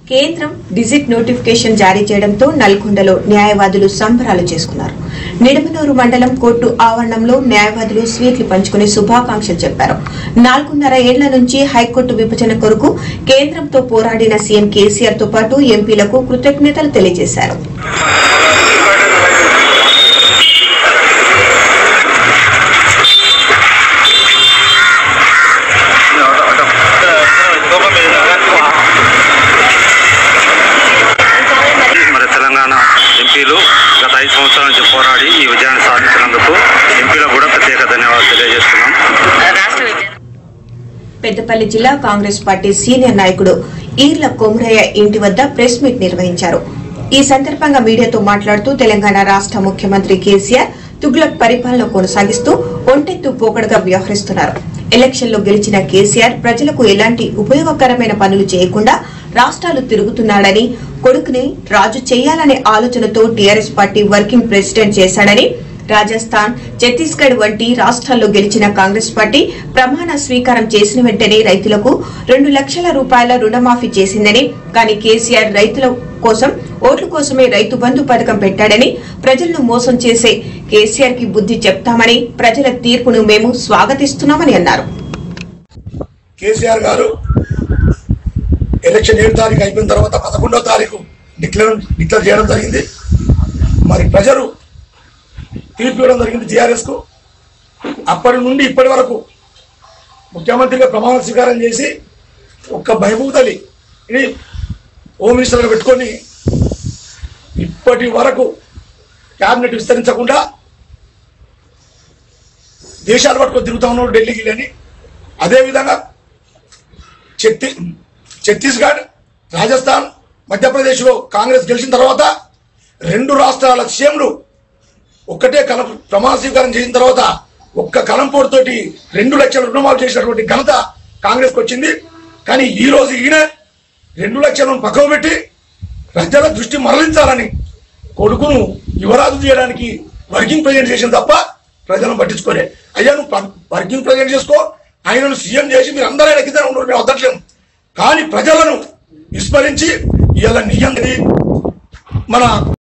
కేంద్రం digit notification జారీ చేయడంతో నల్గొండలో న్యాయవాదులు సంబరాలు చేసుకున్నారు నిడమనూరు మండలం కోర్టు ఆవరణంలో న్యాయవాదులు స్వీట్లు పంచుకుని శుభాకాంక్షలు చెప్పారు నాలుగున్నర ఏళ్ల నుంచి హైకోర్టు విభజన కొరకు కేంద్రంతో పోరాడిన సీఎం కేసీఆర్ తో పాటు ఎంపీలకు కృతజ్ఞతలు తెలియజేశారు మరి తెలంగాణ ఎంపీలు గత ఐదు సంవత్సరాల నుంచి పోరాడి ఈ విజయాన్ని సాధించినందుకు ఎంపీలకు కూడా ప్రత్యేక ధన్యవాదాలు తెలియజేస్తున్నాం పెద్దపల్లి జిల్లా కాంగ్రెస్ పార్టీ సీనియర్ నాయకుడు ఈర్ల కొమరయ్య ఇంటి వద్ద ప్రెస్ మీట్ నిర్వహించారు ఈ సందర్భంగా మీడియాతో మాట్లాడుతూ తెలంగాణ రాష్ట ముఖ్యమంత్రి కేసీఆర్ తుగ్లక్ పరిపాలన కొనసాగిస్తూ ఒంటెత్తు పోకడగా వ్యవహరిస్తున్నారు ఎలక్షన్లో గెలిచిన కేసీఆర్ ప్రజలకు ఎలాంటి ఉపయోగకరమైన పనులు చేయకుండా రాష్ట్రాలు తిరుగుతున్నాడని కొడుకుని రాజు చేయాలనే ఆలోచనతో టీఆర్ఎస్ పార్టీ వర్కింగ్ ప్రెసిడెంట్ చేశాడని రాజస్థాన్ ఛత్తీస్గఢ్ వంటి రాష్ట్రాల్లో గెలిచిన కాంగ్రెస్ పార్టీ ప్రమాణ స్వీకారం చేసిన వెంటనే రైతులకు రెండు లక్షల రూపాయల రుణమాఫీ చేసిందని కానీ కేసీఆర్ రైతుల కోసం ఓట్ల కోసమే రైతు బంధు పథకం పెట్టాడని ప్రజలను మోసం చేసే కేసీఆర్ కి బుద్ధి చెప్తామని ప్రజల తీర్పును మేము స్వాగతిస్తున్నామని అన్నారు కేసీఆర్ గారు ఎలక్షన్ ఏడు తారీఖు అయిపోయిన తర్వాత పదకొండో తారీఖు డిక్లేర్ డిక్లేర్ చేయడం జరిగింది మరి ప్రజలు తీర్పు ఇవ్వడం జరిగింది టీఆర్ఎస్ కు అప్పటి నుండి ఇప్పటి వరకు ముఖ్యమంత్రిగా ప్రమాణ స్వీకారం చేసి ఒక్క మహబూబ్ అలీ ఇది హోమ్ మినిస్టర్గా పెట్టుకొని ఇప్పటి వరకు క్యాబినెట్ విస్తరించకుండా దేశాలు పట్టుకొని తిరుగుతా ఉన్నాడు ఢిల్లీకి అని అదేవిధంగా ఛత్తీ ఛత్తీస్గఢ్ రాజస్థాన్ మధ్యప్రదేశ్లో కాంగ్రెస్ గెలిచిన తర్వాత రెండు రాష్ట్రాల సీఎంలు ఒక్కటే కలం ప్రమాణ స్వీకారం చేసిన తర్వాత ఒక్క కలంపోటుతోటి రెండు లక్షల రుణమాఫీ చేసినటువంటి ఘనత కాంగ్రెస్కి వచ్చింది కానీ ఈ రోజు ఈయన రెండు లక్షలను పక్కకు పెట్టి ప్రజల దృష్టి మరలించాలని కొడుకును యువరాజు చేయడానికి వర్కింగ్ ప్రెసిడెంట్ చేసిన తప్ప ప్రజలను పట్టించుకోలే అయ్యా నువ్వు ప- వర్కింగ్ ప్రెసిడెంట్ చేసుకో ఆయనను సీఎం చేసి మీరు అందరూ ఆయన కింద ఉండరు మేము వద్దట్లేము కానీ ప్రజలను విస్మరించి ఇవాళ నియంత్రి మన